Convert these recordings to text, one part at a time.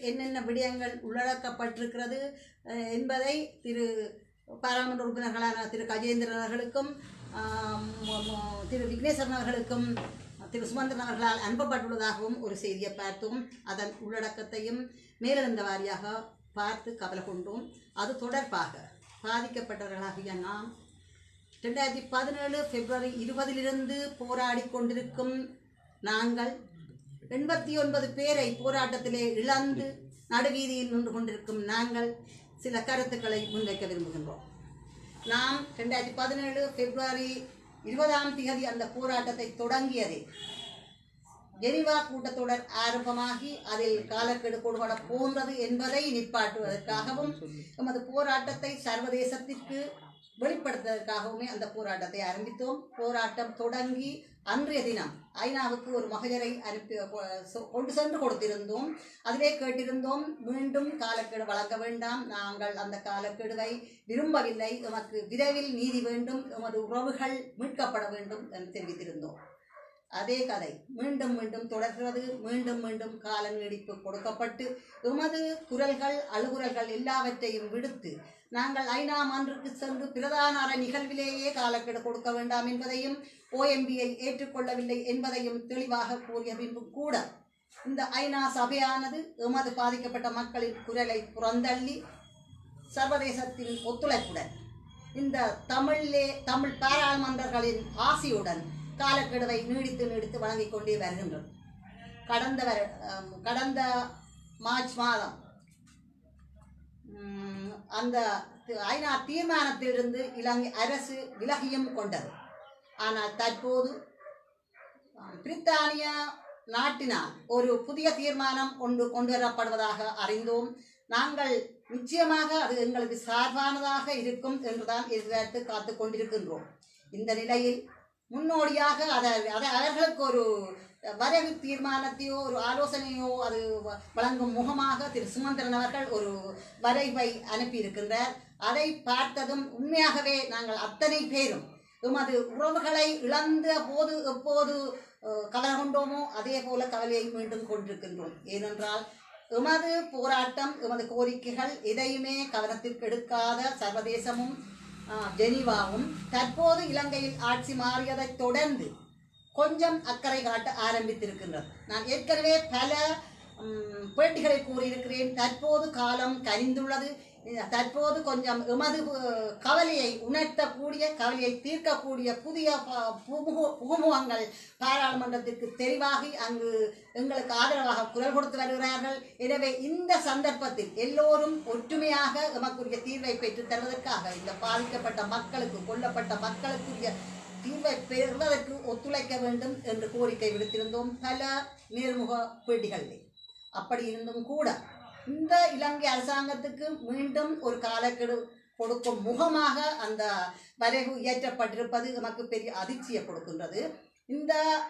என்னென்ன விடயங்கள் உள்ளடக்கப்பட்டிருக்கிறது அஹ், என்பதை திரு பாராளுமன்ற உறுப்பினர்களான திரு கஜேந்திரன் அவர்களுக்கும் ஆம், ம- ம- திரு விக்னேஸ்வரன் அவர்களுக்கும் திரு சுமந்திரன் அவர்களால் அனுப்பப்பட்டுள்ளதாகவும் ஒரு செய்தியை பார்த்தோம் அதன் உள்ளடக்கத்தையும் மேலெழுந்த வாரியாக பார்த்து கவலை கொண்டோம் அது தொடர்பாக பாதிக்கப்பட்டவர்களாகிய நாம் ரெண்டாயிரத்தி பதினேழு பிப்ரவரி இருபதிலிருந்து போராடி கொண்டிருக்கும் நாங்கள் எண்பத்தி ஒன்பது பேரை போராட்டத்திலே இழந்து நடுவீதியில் நின்று கொண்டிருக்கும் நாங்கள் சில கருத்துக்களை முன்வைக்க விரும்புகின்றோம் நாம் ரெண்டாயிரத்தி பதினேழு பிப்ரவரி இருபதாம் தேதி அந்த போராட்டத்தை தொடங்கியதே ஜெனிவா கூட்டத்தொடர் ஆரம்பமாகி அதில் காலக்கெடு கொடுபட போன்றது என்பதை நிப்பாட்டுவதற்காகவும் எமது போராட்டத்தை சர்வதேசத்திற்கு வெளிப்படுத்துவதற்காகவுமே அந்த போராட்டத்தை ஆரம்பித்தோம் போராட்டம் தொடங்கி அன்றைய தினம் ஐநாவுக்கு ஒரு மகஜரை அனுப்பி கொ- சொ- கொண்டு சென்று கொடுத்திருந்தோம் அதிலே கேட்டிருந்தோம் மீண்டும் காலக்கெடு வழங்க வேண்டாம் நாங்கள் அந்த காலக்கெடுவை விரும்பவில்லை எமக்கு விரைவில் நீதி வேண்டும் எமது உறவுகள் மீட்கப்பட வேண்டும் என்று தெரிவித்திருந்தோம் அதே கதை மீண்டும் மீண்டும் தொடர்கிறது மீண்டும் மீண்டும் கால நீடிப்பு கொடுக்கப்பட்டு எமது குரல்கள் அழுகுரல்கள் எல்லாவற்றையும் விடுத்து நாங்கள் ஐநா மன்றுக்கு சென்று பிரதான அறை நிகழ்விலேயே காலக்கெடு கொடுக்க வேண்டாம் என்பதையும் ஓஎம்பியை ஏற்றுக்கொள்ளவில்லை என்பதையும் தெளிவாக கூறிய பின்பும் கூட இந்த ஐநா சபையானது எமது பாதிக்கப்பட்ட மக்களின் குரலை புறந்தள்ளி சர்வதேசத்தின் ஒத்துழைப்புடன் இந்த தமிழிலே தமிழ் பாராளுமன்றங்களின் ஆசியுடன் காலக்கெடுவை நீடித்து நீடித்து வழங்கிக் கொண்டே வருகின்றோம் கடந்த வர அம், கடந்த மார்ச் மாதம் ம், அந்த தி- ஐநா தீர்மானத்திலிருந்து இலங்கை அரசு விலகியும் கொண்டது ஆனால் தற்போது அஹ், பிரித்தானிய நாட்டினால் ஒரு புதிய தீர்மானம் கொண்டு கொண்டு வரப்படுவதாக அறிந்தோம் நாங்கள் நிச்சயமாக அது எங்களுக்கு சார்பானதாக இருக்கும் என்றுதான் எதிர்பார்த்து காத்து கொண்டிருக்கின்றோம் இந்த நிலையில் முன்னோடியாக அதை அதை அவர்களுக்கு ஒரு வரைவு தீர்மானத்தையோ ஒரு ஆலோசனையோ அது வ- வழங்கும் முகமாக திரு சுமந்திரன் அவர்கள் ஒரு வரைவை அனுப்பியிருக்கின்றார் அதை பார்த்ததும் உண்மையாகவே நாங்கள் அத்தனை பேரும் எமது உறவுகளை இழந்த போது எப்போது அஹ், கவலை கொண்டோமோ அதே போல கவலையை மீண்டும் கொண்டிருக்கின்றோம் ஏனென்றால் எமது போராட்டம் எமது கோரிக்கைகள் எதையுமே கவனத்திற்கு எடுக்காத சர்வதேசமும் ஆஹ், ஜெனீவாவும் தற்போது இலங்கையில் ஆட்சி மாறியதைத் தொடர்ந்து கொஞ்சம் அக்கறை காட்ட ஆரம்பித்திருக்கின்றது நான் ஏற்கனவே பல ம், பேட்டிகளில் கூறியிருக்கிறேன் தற்போது காலம் கனிந்துள்ளது அஹ், தற்போது கொஞ்சம் எமது அஹ், கவலையை உணர்த்தக்கூடிய கவலையை தீர்க்கக்கூடிய புதிய ப- புகுமு புகுமுகங்கள் பாராளுமன்றத்திற்கு தெரிவாகி அங்கு எங்களுக்கு ஆதரவாக குரல் கொடுத்து வருகிறார்கள் எனவே இந்த சந்தர்ப்பத்தில் எல்லோரும் ஒற்றுமையாக எமக்குரிய தீர்வை பெற்றுத் தருவதற்காக இந்த பாதிக்கப்பட்ட மக்களுக்கு கொல்லப்பட்ட மக்களுக்குரிய தீர்வை பெறுவதற்கு ஒத்துழைக்க வேண்டும் என்று கோரிக்கை விடுத்திருந்தோம் பல நேர்முக பேட்டிகளிலே அப்படி இருந்தும் கூட இந்த இலங்கை அரசாங்கத்துக்கு மீண்டும் ஒரு காலக்கெடு கொடுக்கும் முகமாக அந்த வரைவு இயற்றப்பட்டிருப்பது நமக்கு பெரிய அதிர்ச்சியை கொடுக்கின்றது இந்த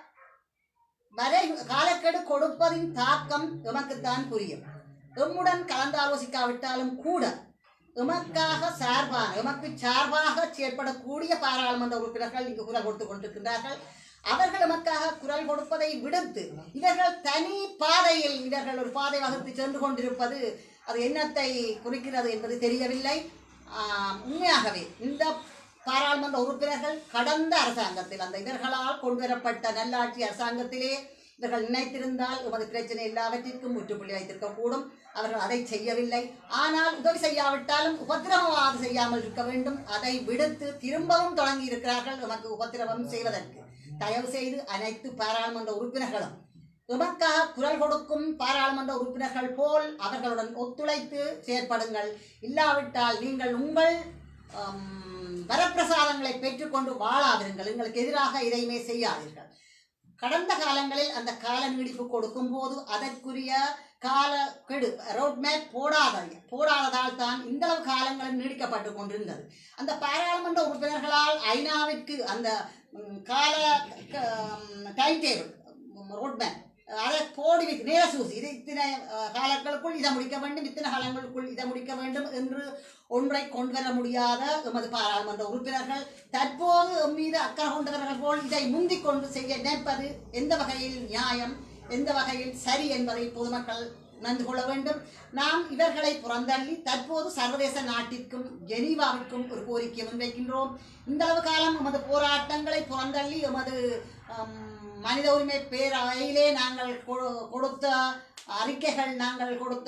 வரை காலக்கெடு கொடுப்பதின் தாக்கம் எமக்குத்தான் புரியும் எம்முடன் கலந்தாலோசிக்காவிட்டாலும் கூட எமக்காக சார்பான எமக்கு சார்பாக செயற்படக்கூடிய பாராளுமன்ற உறுப்பினர்கள் இங்கு குரல் கொடுத்து கொண்டிருக்கின்றார்கள் அவர்கள் எமக்காக குரல் கொடுப்பதை விடுத்து இவர்கள் தனி பாதையில் இவர்கள் ஒரு பாதை வகுத்து சென்று கொண்டிருப்பது அது என்னத்தை குறிக்கிறது என்பது தெரியவில்லை ஆஹ், உண்மையாகவே இந்த பாராளுமன்ற உறுப்பினர்கள் கடந்த அரசாங்கத்தில் அந்த இவர்களால் கொண்டுவரப்பட்ட நல்லாட்சி அரசாங்கத்திலே இவர்கள் நினைத்திருந்தால் உமது பிரச்சனை எல்லாவற்றிற்கும் முற்றுப்புள்ளி வைத்திருக்க கூடும் அவர்கள் அதை செய்யவில்லை ஆனால் உதவி செய்யாவிட்டாலும் உபத்திரவவாது செய்யாமல் இருக்க வேண்டும் அதை விடுத்து திரும்பவும் தொடங்கி இருக்கிறார்கள் நமக்கு உபத்திரவம் செய்வதற்கு தயவு செய்து அனைத்து பாராளுமன்ற உறுப்பினர்களும் எமக்காக குரல் கொடுக்கும் பாராளுமன்ற உறுப்பினர்கள் போல் அவர்களுடன் ஒத்துழைத்து செயற்படுங்கள் இல்லாவிட்டால் நீங்கள் உங்கள் ஆம், வரப்பிரசாதங்களை பெற்றுக்கொண்டு வாழாதிருங்கள் எங்களுக்கு எதிராக எதையுமே செய்யாதீர்கள் கடந்த காலங்களில் அந்த கால நீடிப்பு கொடுக்கும் போது அதற்குரிய கால கெடு ரோட்மேப் போடாத போடாததால் தான் இந்தளவு காலங்களும் நீடிக்கப்பட்டு கொண்டிருந்தது அந்த பாராளுமன்ற உறுப்பினர்களால் ஐநாவிற்கு அந்த ம், கால டைம் டேபிள் ரோட்மேப் அதை போடி வைத்து நேர சூசி இது இத்தனை அஹ், காலங்களுக்குள் இதை முடிக்க வேண்டும் இத்தனை காலங்களுக்குள் இதை முடிக்க வேண்டும் என்று ஒன்றை கொண்டு வர முடியாத எமது பாராளுமன்ற உறுப்பினர்கள் தற்போது எம் மீது அக்கறை கொண்டவர்கள் போல் இதை முந்திக் கொண்டு செய்ய நினைப்பது எந்த வகையில் நியாயம் எந்த வகையில் சரி என்பதை பொதுமக்கள் உணர்ந்து கொள்ள வேண்டும் நாம் இவர்களை புறந்தள்ளி தற்போது சர்வதேச நாட்டிற்கும் ஜெனீவாவிற்கும் ஒரு கோரிக்கை முன்வைக்கின்றோம் இந்த அளவு காலம் எமது போராட்டங்களை புறந்தள்ளி எமது ஹம், மனித உரிமை பேரவையிலே நாங்கள் கொ- கொடுத்த அறிக்கைகள் நாங்கள் கொடுத்த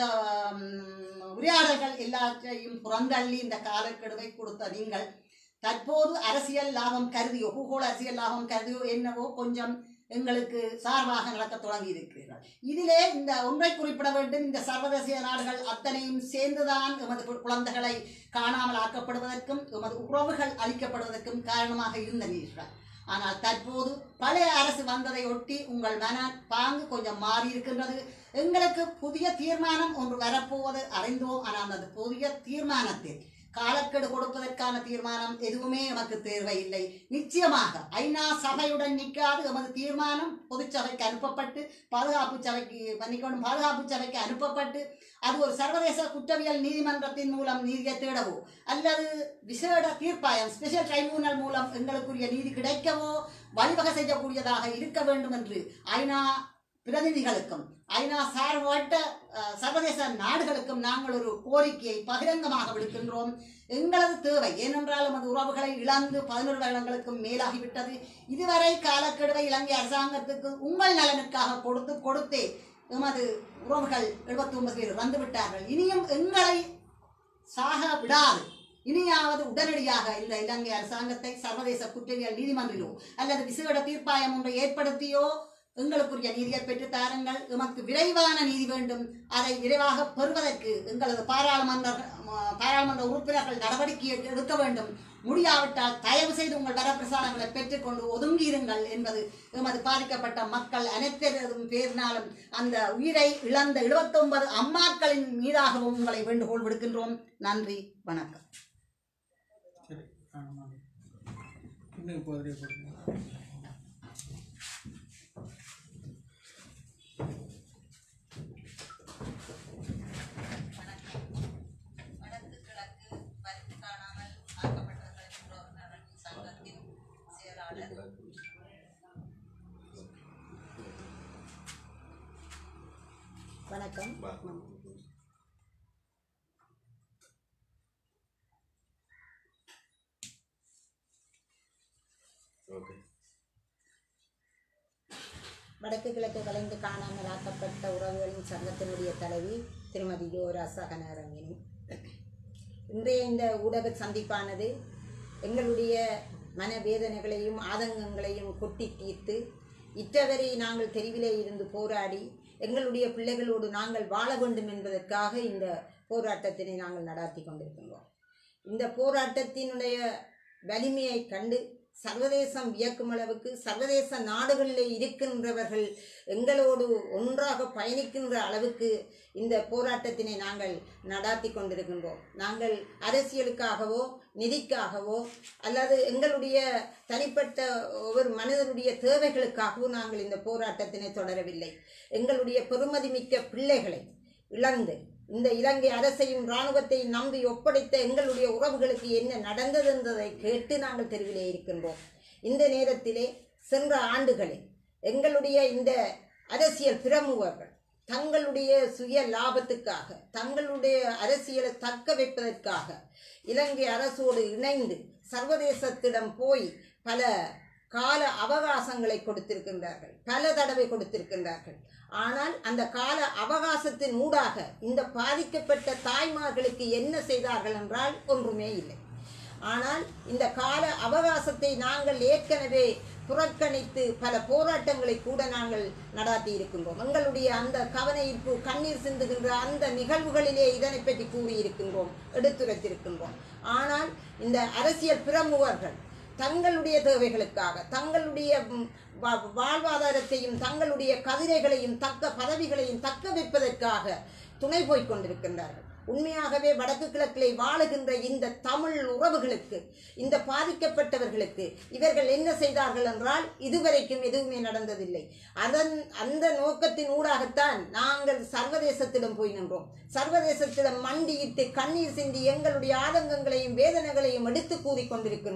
ஹம், உரையாடல்கள் எல்லாத்தையும் புறந்தள்ளி இந்த காலக்கெடுவை கொடுத்த நீங்கள் தற்போது அரசியல் லாபம் கருதியோ பூகோள அரசியல் லாபம் கருதியோ என்னவோ கொஞ்சம் எங்களுக்கு சார்பாக நடக்க தொடங்கி இருக்கிறீர்கள் இதிலே இந்த ஒன்றை குறிப்பிட வேண்டும் இந்த சர்வதேச நாடுகள் அத்தனையும் சேர்ந்துதான் எமது கு- குழந்தைகளை காணாமல் ஆக்கப்படுவதற்கும் எமது உறவுகள் அளிக்கப்படுவதற்கும் காரணமாக இருந்த நீர்கள் ஆனால் தற்போது பழைய அரசு வந்ததை ஒட்டி உங்கள் மன பாங்கு கொஞ்சம் மாறி இருக்கின்றது எங்களுக்கு புதிய தீர்மானம் ஒன்று வரப்போவது அறிந்தோம் ஆனால் அந்த புதிய தீர்மானத்தில் காலக்கெடு கொடுப்பதற்கான தீர்மானம் எதுவுமே எமக்கு தேர்வை இல்லை நிச்சயமாக ஐநா சபையுடன் நிற்காது எமது தீர்மானம் பொதுச்சபைக்கு அனுப்பப்பட்டு பாதுகாப்பு சபைக்கு மன்னிக்கணும் பாதுகாப்பு சபைக்கு அனுப்பப்பட்டு அது ஒரு சர்வதேச குற்றவியல் நீதிமன்றத்தின் மூலம் நீதியை தேடவோ அல்லது விசேட தீர்ப்பாயம் ஸ்பெஷல் ட்ரைபூனல் மூலம் எங்களுக்குரிய நீதி கிடைக்கவோ வழிவகை செய்யக்கூடியதாக இருக்க வேண்டும் என்று ஐநா பிரதிநிதிகளுக்கும் ஐநா சார்பட்ட அஹ், சர்வதேச நாடுகளுக்கும் நாங்கள் ஒரு கோரிக்கையை பகிரங்கமாக விடுக்கின்றோம் எங்களது தேவை ஏனென்றால் நமது உறவுகளை இழந்து பதினொரு வருடங்களுக்கும் மேலாகிவிட்டது இதுவரை காலக்கெடுவை இலங்கை அரசாங்கத்துக்கு உங்கள் நலனுக்காக கொடுத்து கொடுத்தே எமது உறவுகள் எழுபத்தி ஒன்பது பேர் இறந்து விட்டார்கள் இனியும் எங்களை சாக விடாது இனியாவது உடனடியாக இந்த இலங்கை அரசாங்கத்தை சர்வதேச குற்றவியல் நீதிமன்றிலோ அல்லது விசேட தீர்ப்பாயம் ஒன்றை ஏற்படுத்தியோ எங்களுக்குரிய நீதியை பெற்று தாருங்கள் எமக்கு விரைவான நீதி வேண்டும் அதை விரைவாக பெறுவதற்கு எங்களது பாராளுமன்ற ம- பாராளுமன்ற உறுப்பினர்கள் நடவடிக்கை எடுக்க வேண்டும் முடியாவிட்டால் தயவு செய்து உங்கள் வரப்பிரசாதங்களை பெற்றுக்கொண்டு ஒதுங்கியிருங்கள் என்பது எமது பாதிக்கப்பட்ட மக்கள் அனைத்தரும் பேரினாலும் அந்த உயிரை இழந்த 79 அம்மாக்களின் மீதாகவும் உங்களை வேண்டுகோள் விடுக்கின்றோம் நன்றி வணக்கம் சரி ஆமாம் இன்னும் இப்போ அதிலே போடுங்க வடக்கு கிழக்கு பருத்தி காணாமல் ஆக்கப்பட்டவர்களின் உறவினர்கள் சங்கத்தின் செயலாளர் வணக்கம் ஓகே வடக்கு கிழக்கு கலைந்து காணாமல் ஆக்கப்பட்ட உறவுகளின் சங்கத்தினுடைய தலைவி திருமதி யோரா சகனரங்கினி இன்றைய இந்த ஊடக சந்திப்பானது எங்களுடைய மனவேதனைகளையும் ஆதங்கங்களையும் கொட்டி தீர்த்து இற்றவரை நாங்கள் தெருவிலே இருந்து போராடி எங்களுடைய பிள்ளைகளோடு நாங்கள் வாழ வேண்டும் என்பதற்காக இந்த போராட்டத்தினை நாங்கள் நடாத்தி கொண்டிருக்கின்றோம் இந்த போராட்டத்தினுடைய வலிமையை கண்டு சர்வதேசம் வியக்கும் அளவுக்கு சர்வதேச நாடுகளிலே இருக்கின்றவர்கள் எங்களோடு ஒன்றாக பயணிக்கின்ற அளவுக்கு இந்த போராட்டத்தினை நாங்கள் நடாத்தி கொண்டிருக்கின்றோம் நாங்கள் அரசியலுக்காகவோ நிதிக்காகவோ அல்லது எங்களுடைய தனிப்பட்ட ஒவ்வொரு மனிதனுடைய தேவைகளுக்காகவோ நாங்கள் இந்த போராட்டத்தினை தொடரவில்லை எங்களுடைய பெருமதிமிக்க பிள்ளைகளை இழந்து இந்த இலங்கை அரசையும் இராணுவத்தையும் நம்பி ஒப்படைத்த எங்களுடைய உறவுகளுக்கு என்ன நடந்தது என்பதை கேட்டு நாங்கள் தெருவிலே இருக்கின்றோம் இந்த நேரத்திலே சென்ற ஆண்டுகளில் எங்களுடைய இந்த அரசியல் பிரமுகர்கள் தங்களுடைய சுய லாபத்துக்காக தங்களுடைய அரசியலை தக்க வைப்பதற்காக இலங்கை அரசோடு இணைந்து சர்வதேசத்திடம் போய் பல கால அவகாசங்களை கொடுத்திருக்கின்றார்கள் பல தடவை கொடுத்திருக்கின்றார்கள் ஆனால் அந்த கால அவகாசத்தின் ஊடாக இந்த பாதிக்கப்பட்ட தாய்மார்களுக்கு என்ன செய்தார்கள் என்றால் ஒன்றுமே இல்லை ஆனால் இந்த கால அவகாசத்தை நாங்கள் ஏற்கனவே புறக்கணித்து பல போராட்டங்களை கூட நாங்கள் நடாத்தி இருக்கின்றோம் எங்களுடைய அந்த கவன ஈர்ப்பு கண்ணீர் சிந்துகின்ற அந்த நிகழ்வுகளிலே இதனை பற்றி கூறியிருக்கின்றோம் எடுத்துரைத்திருக்கின்றோம் ஆனால் இந்த அரசியல் பிரமுகர்கள் தங்களுடைய தேவைகளுக்காக தங்களுடைய ம், வா- வாழ்வாதாரத்தையும் தங்களுடைய கதிரைகளையும் தக்க பதவிகளையும் தக்க வைப்பதற்காக துணை போய்க் கொண்டிருக்கின்றார்கள் உண்மையாகவே வடக்கு கிழக்கிலே வாழுகின்ற இந்த தமிழ் உறவுகளுக்கு இந்த பாதிக்கப்பட்டவர்களுக்கு இவர்கள் என்ன செய்தார்கள் என்றால் இதுவரைக்கும் எதுவுமே நடந்ததில்லை அதன் அந்த நோக்கத்தின் ஊடாகத்தான் நாங்கள் சர்வதேசத்திடம் போய் நின்றோம் சர்வதேசத்திடம் மண்டியிட்டு கண்ணீர் சிந்தி எங்களுடைய ஆதங்கங்களையும் வேதனைகளையும் எடுத்து கூறிக் கொண்டிருக்கின்றோம்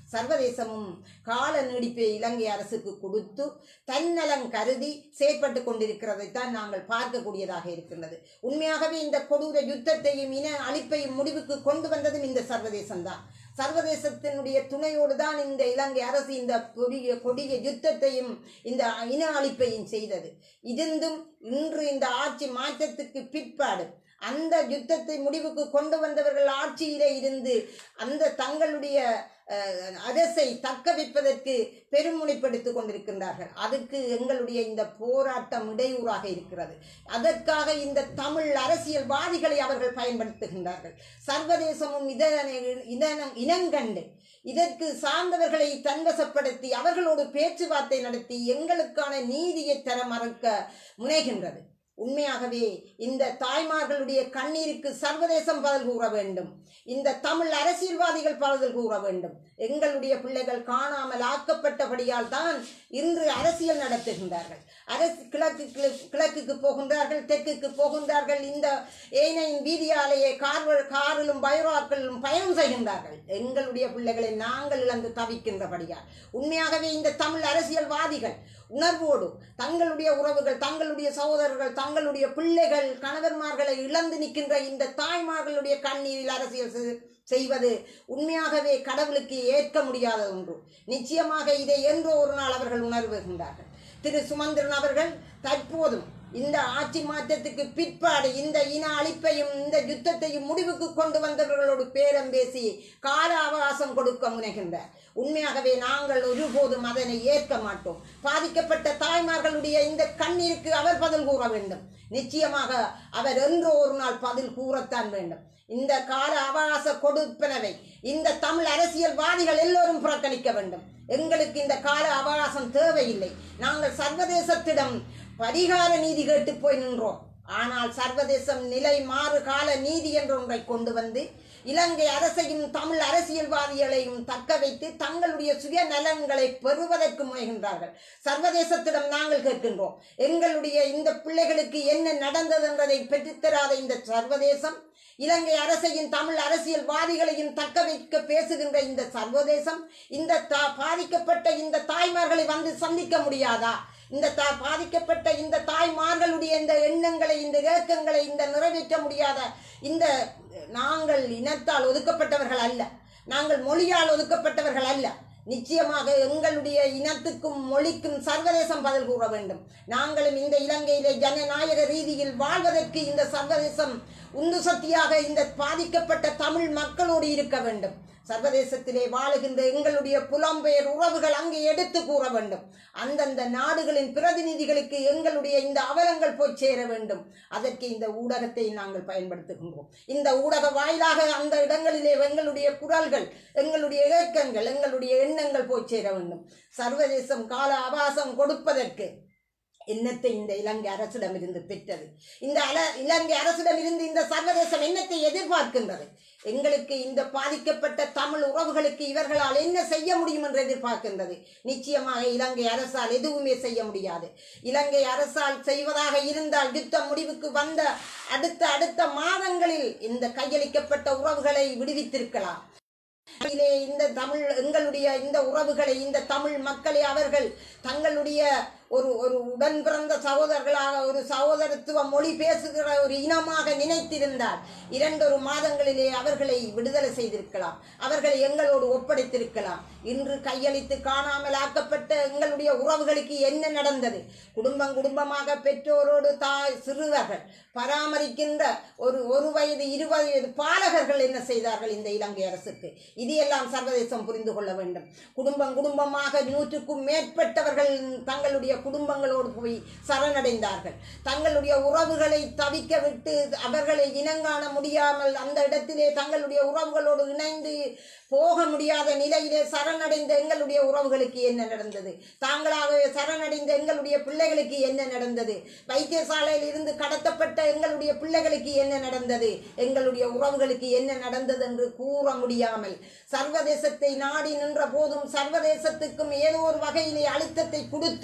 சர்வதேசமும் கால நீடிப்பை இலங்கை அரசுக்கு கொடுத்து தன்னலம் கருதி செயற்பட்டு கொண்டிருக்கிறதைத்தான் நாங்கள் பார்க்கக்கூடியதாக இருக்கின்றது உண்மையாகவே இந்த கொடூர யுத்தத்தையும் இன அழிப்பையும் முடிவுக்கு கொண்டு வந்ததும் இந்த சர்வதேசம்தான் சர்வதேசத்தினுடைய துணையோடு தான் இந்த இலங்கை அரசு இந்த கொடிய கொடிய யுத்தத்தையும் இந்த இன அழிப்பையும் செய்தது இருந்தும் இன்று இந்த ஆட்சி மாற்றத்துக்கு பிற்பாடு அந்த யுத்தத்தை முடிவுக்கு கொண்டு வந்தவர்கள் ஆட்சியிலே இருந்து அந்த தங்களுடைய அஹ், அரசை தக்க வைப்பதற்கு பெருமுனைப்படுத்திக் கொண்டிருக்கின்றார்கள் அதுக்கு எங்களுடைய இந்த போராட்டம் இடையூறாக இருக்கிறது அதற்காக இந்த தமிழ் அரசியல்வாதிகளை அவர்கள் பயன்படுத்துகின்றார்கள் சர்வதேசமும் இதனை இதனம் இனங்கண்டு இதற்கு சார்ந்தவர்களை தன்வசப்படுத்தி அவர்களோடு பேச்சுவார்த்தை நடத்தி எங்களுக்கான நீதியை தர மறுக்க முனைகின்றது உண்மையாகவே இந்த தாய்மார்களுடைய கண்ணீருக்கு சர்வதேசம் பதில் கூற வேண்டும் இந்த தமிழ் அரசியல்வாதிகள் பதில் கூற வேண்டும் எங்களுடைய பிள்ளைகள் காணாமல் ஆக்கப்பட்டபடியால் தான் இன்று அரசியல் நடத்துகின்றார்கள் அரசு கிழக்கு கிழக்குக்கு போகின்றார்கள் தெற்குக்கு போகின்றார்கள் இந்த ஏனையின் வீதியாலேயே கார் காரிலும் பைரோக்களிலும் பயணம் செய்கின்றார்கள் எங்களுடைய பிள்ளைகளை நாங்கள் இழந்து தவிக்கின்றபடியால் உண்மையாகவே இந்த தமிழ் அரசியல்வாதிகள் உணர்வோடு தங்களுடைய உறவுகள் தங்களுடைய சகோதரர்கள் தங்களுடைய பிள்ளைகள் கணவன்மார்களை இழந்து நிற்கின்ற இந்த தாய்மார்களுடைய கண்ணீரில் அரசியல் செய்- செய்வது உண்மையாகவே கடவுளுக்கு ஏற்க முடியாத ஒன்று நிச்சயமாக இதை என்றோ ஒரு நாள் அவர்கள் உணர்வுகின்றார்கள் திரு சுமந்திரன் அவர்கள் தற்போதும் இந்த ஆட்சி மாற்றத்துக்கு பிற்பாடு இந்த இன அழிப்பையும் இந்த யுத்தத்தையும் முடிவுக்கு கொண்டு வந்தவர்களோடு பேரம் பேசி கால அவகாசம் கொடுக்க முனைகின்றார் உண்மையாகவே நாங்கள் ஒருபோதும் அதனை ஏற்க மாட்டோம் பாதிக்கப்பட்ட தாய்மார்களுடைய இந்த கண்ணீருக்கு அவர் பதில் கூற வேண்டும் நிச்சயமாக அவர் என்றோ ஒரு நாள் பதில் கூறத்தான் வேண்டும் இந்த கால அவகாச கொடுப்பனவை இந்த தமிழ் அரசியல்வாதிகள் எல்லோரும் புறக்கணிக்க வேண்டும் எங்களுக்கு இந்த கால அவகாசம் தேவையில்லை நாங்கள் சர்வதேசத்திடம் பரிகார நீதி கேட்டு போய் நின்றோம் ஆனால் சர்வதேசம் நிலை மாறு கால நீதி என்ற ஒன்றை கொண்டு வந்து இலங்கை அரசையும் தமிழ் அரசியல்வாதிகளையும் தக்க வைத்து தங்களுடைய சுயநலன்களை பெறுவதற்கு முயல்கின்றார்கள் சர்வதேசத்திடம் நாங்கள் கேட்கின்றோம் எங்களுடைய இந்த பிள்ளைகளுக்கு என்ன நடந்தது என்பதை பெற்றுத்தராத இந்த சர்வதேசம் இலங்கை அரசையும் தமிழ் அரசியல்வாதிகளையும் தக்க வைக்க பேசுகின்ற இந்த சர்வதேசம் இந்த தா- பாதிக்கப்பட்ட இந்த தாய்மார்களை வந்து சந்திக்க முடியாதா இந்த தா பாதிக்கப்பட்ட இந்த தாய்மார்களுடைய இந்த எண்ணங்களை இந்த ஏக்கங்களை இந்த நிறைவேற்ற முடியாத இந்த நாங்கள் இனத்தால் ஒதுக்கப்பட்டவர்கள் அல்ல நாங்கள் மொழியால் ஒதுக்கப்பட்டவர்கள் அல்ல நிச்சயமாக எங்களுடைய இனத்துக்கும் மொழிக்கும் சர்வதேசம் பதில் கூற வேண்டும் நாங்களும் இந்த இலங்கையிலே ஜனநாயக ரீதியில் வாழ்வதற்கு இந்த சர்வதேசம் உந்து சக்தியாக இந்த பாதிக்கப்பட்ட தமிழ் மக்களோடு இருக்க வேண்டும் சர்வதேசத்திலே வாழுகின்ற எங்களுடைய புலம்பெயர் உறவுகள் அங்கே எடுத்து கூற வேண்டும் அந்தந்த நாடுகளின் பிரதிநிதிகளுக்கு எங்களுடைய இந்த அவலங்கள் போய் சேர வேண்டும் அதற்கு இந்த ஊடகத்தை நாங்கள் பயன்படுத்துகின்றோம் இந்த ஊடக வாயிலாக அந்த இடங்களிலே எங்களுடைய குரல்கள் எங்களுடைய இயக்கங்கள் எங்களுடைய எண்ணங்கள் போய் சேர வேண்டும் சர்வதேசம் கால அவகாசம் கொடுப்பதற்கு எண்ணத்தை இந்த இலங்கை அரசிடமிருந்து பெற்றது இந்த அல இலங்கை அரசிடமிருந்து இந்த சர்வதேசம் எண்ணத்தை எதிர்பார்க்கின்றது எங்களுக்கு இந்த பாதிக்கப்பட்ட தமிழ் உறவுகளுக்கு இவர்களால் என்ன செய்ய முடியும் என்று எதிர்பார்க்கின்றது நிச்சயமாக இலங்கை அரசால் எதுவுமே செய்ய முடியாது இலங்கை அரசால் செய்வதாக இருந்தால் யுத்த முடிவுக்கு வந்த அடுத்த அடுத்த மாதங்களில் இந்த கையளிக்கப்பட்ட உறவுகளை விடுவித்திருக்கலாம் இதிலே இந்த தமிழ் எங்களுடைய இந்த உறவுகளை இந்த தமிழ் மக்களை அவர்கள் தங்களுடைய ஒரு ஒரு உடன் பிறந்த சகோதரர்களாக ஒரு சகோதரத்துவ மொழி பேசுகிற ஒரு இனமாக நினைத்திருந்தால் இரண்டொரு மாதங்களிலே அவர்களை விடுதலை செய்திருக்கலாம் அவர்களை எங்களோடு ஒப்படைத்திருக்கலாம் இன்று கையளித்து காணாமல் ஆக்கப்பட்ட எங்களுடைய உறவுகளுக்கு என்ன நடந்தது குடும்பம் குடும்பமாக பெற்றோரோடு தாய் சிறுவர்கள் பராமரிக்கின்ற ஒரு ஒரு வயது இரு வயது பாலகர்கள் என்ன செய்தார்கள் இந்த இலங்கை அரசுக்கு இது எல்லாம் சர்வதேசம் புரிந்து கொள்ள வேண்டும் குடும்பம் குடும்பமாக நூற்றுக்கும் மேற்பட்டவர்கள் தங்களுடைய குடும்பங்களோடு போய் சரணடைந்தார்கள் தங்களுடைய உறவுகளை தவிக்க விட்டு அவர்களை இனங்காண முடியாமல் அந்த இடத்திலே தங்களுடைய உறவுகளோடு இணைந்து போக முடியாத நிலையிலே சரணடைந்த எங்களுடைய உறவுகளுக்கு என்ன நடந்தது தாங்களாகவே சரணடைந்த எங்களுடைய பிள்ளைகளுக்கு என்ன நடந்தது வைத்தியசாலையில் இருந்து கடத்தப்பட்ட எங்களுடைய பிள்ளைகளுக்கு என்ன நடந்தது எங்களுடைய உறவுகளுக்கு என்ன நடந்தது என்று கூற முடியாமல் சர்வதேசத்தை நாடி நின்ற போதும் சர்வதேசத்துக்கும் ஏதோ ஒரு வகையிலே அழுத்தத்தை கொடுத்து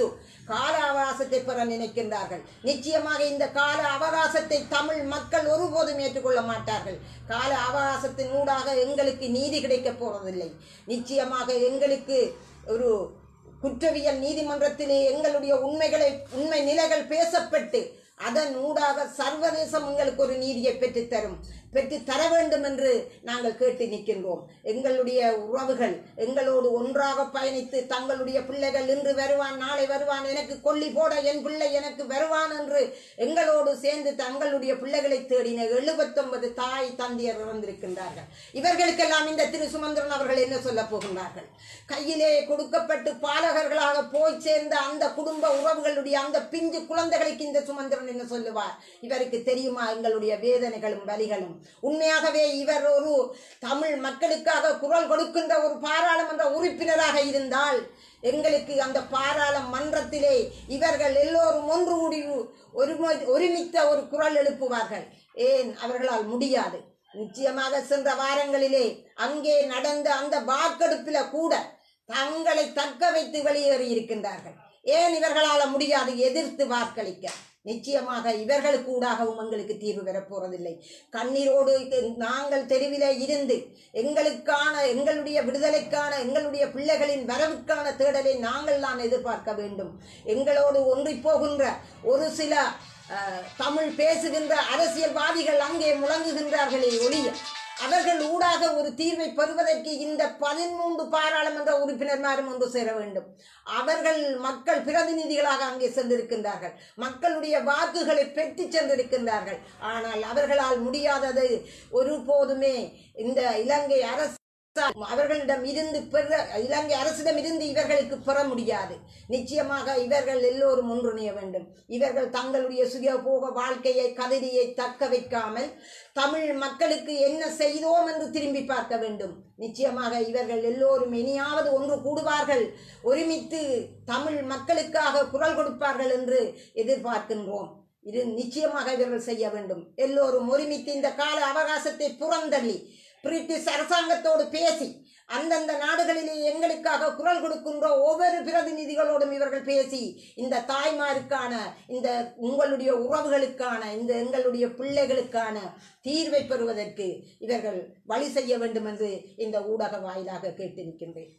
கால அவகாசத்தை பெற நினைக்கின்றார்கள் நிச்சயமாக இந்த கால அவகாசத்தை தமிழ் மக்கள் ஒருபோதும் ஏற்றுக்கொள்ள மாட்டார்கள் கால அவகாசத்தின் ஊடாக எங்களுக்கு நீதி கிடைக்கப் போவதில்லை நிச்சயமாக எங்களுக்கு ஒரு குற்றவியல் நீதிமன்றத்திலே எங்களுடைய உண்மைகளை உண்மை நிலைகள் பேசப்பட்டு அதன் ஊடாக சர்வதேசம் எங்களுக்கு ஒரு நீதியை பெற்றுத்தரும் பெற்று தர வேண்டும் என்று நாங்கள் கேட்டு நிற்கின்றோம் எங்களுடைய உறவுகள் எங்களோடு ஒன்றாக பயணித்து தங்களுடைய பிள்ளைகள் இன்று வருவான் நாளை வருவான் எனக்கு கொல்லி போட என் பிள்ளை எனக்கு வருவான் என்று எங்களோடு சேர்ந்து தங்களுடைய பிள்ளைகளை தேடின எழுபத்தொன்பது தாய் தந்தையர் இறந்திருக்கின்றார்கள் இவர்களுக்கெல்லாம் இந்த திரு சுமந்திரன் அவர்கள் என்ன சொல்ல போகின்றார்கள் கையிலே கொடுக்கப்பட்டு பாலகர்களாக போய் சேர்ந்த அந்த குடும்ப உறவுகளுடைய அந்த பிஞ்சு குழந்தைகளுக்கு இந்த சுமந்திரன் என்ன சொல்லுவார் இவருக்கு தெரியுமா எங்களுடைய வேதனைகளும் வலிகளும் உண்மையாகவே இவர் ஒரு தமிழ் மக்களுக்காக குரல் கொடுக்கின்ற ஒரு பாராளுமன்ற உறுப்பினராக இருந்தால் எங்களுக்கு அந்த பாராளுமன்றத்திலே இவர்கள் எல்லோரும் ஒன்று கூடி ஒரு ஒருமித்த ஒரு குரல் எழுப்புவார்கள் ஏன் அவர்களால் முடியாது நிச்சயமாக சென்ற வாரங்களிலே அங்கே நடந்த அந்த வாக்கெடுப்பில கூட தங்களை தக்க வைத்து வெளியேறி இருக்கின்றார்கள் ஏன் இவர்களால முடியாது எதிர்த்து வாக்களிக்க நிச்சயமாக இவர்களுக்கு ஊடாகவும் எங்களுக்கு தீர்வு பெறப்போறதில்லை கண்ணீரோடு நாங்கள் தெருவிலே இருந்து எங்களுக்கான எங்களுடைய விடுதலைக்கான எங்களுடைய பிள்ளைகளின் வரவுக்கான தேடலை நாங்கள் தான் எதிர்பார்க்க வேண்டும் எங்களோடு ஒன்றி போகின்ற ஒரு சில அஹ், தமிழ் பேசுகின்ற அரசியல்வாதிகள் அங்கே முழங்குகின்றார்களே ஒழிய அவர்கள் ஊடாக ஒரு தீர்வை பெறுவதற்கு இந்த பதிமூன்று பாராளுமன்ற உறுப்பினர்மாரும் ஒன்று சேர வேண்டும் அவர்கள் மக்கள் பிரதிநிதிகளாக அங்கே சென்றிருக்கின்றார்கள் மக்களுடைய வாக்குகளை பெற்று சென்றிருக்கின்றார்கள் ஆனால் அவர்களால் முடியாதது ஒருபோதுமே இந்த இலங்கை அரசு அவர்களிடம் இருந்து பெற இலங்கை அரசிடம் இருந்து இவர்களுக்கு பெற முடியாது நிச்சயமாக இவர்கள் எல்லோரும் ஒன்றிணைய வேண்டும் இவர்கள் தங்களுடைய சுயபோக வாழ்க்கையை கதிரியை தக்க வைக்காமல் தமிழ் மக்களுக்கு என்ன செய்தோம் என்று திரும்பி பார்க்க வேண்டும் நிச்சயமாக இவர்கள் எல்லோரும் இனியாவது ஒன்று கூடுவார்கள் ஒருமித்து தமிழ் மக்களுக்காக குரல் கொடுப்பார்கள் என்று எதிர்பார்க்கின்றோம் இது நிச்சயமாக இவர்கள் செய்ய வேண்டும் எல்லோரும் ஒருமித்து இந்த கால அவகாசத்தை புறந்தள்ளி பிரிட்டிஷ் அரசாங்கத்தோடு பேசி அந்தந்த நாடுகளிலே எங்களுக்காக குரல் கொடுக்கின்ற ஒவ்வொரு பிரதிநிதிகளோடும் இவர்கள் பேசி இந்த தாய்மாருக்கான இந்த உங்களுடைய உறவுகளுக்கான இந்த எங்களுடைய பிள்ளைகளுக்கான தீர்வை பெறுவதற்கு இவர்கள் வழி செய்ய வேண்டும் என்று இந்த ஊடக வாயிலாக கேட்டு நிற்கின்றேன்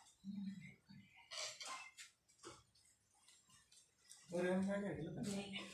ஒரு நிமிஷம் கேட்கல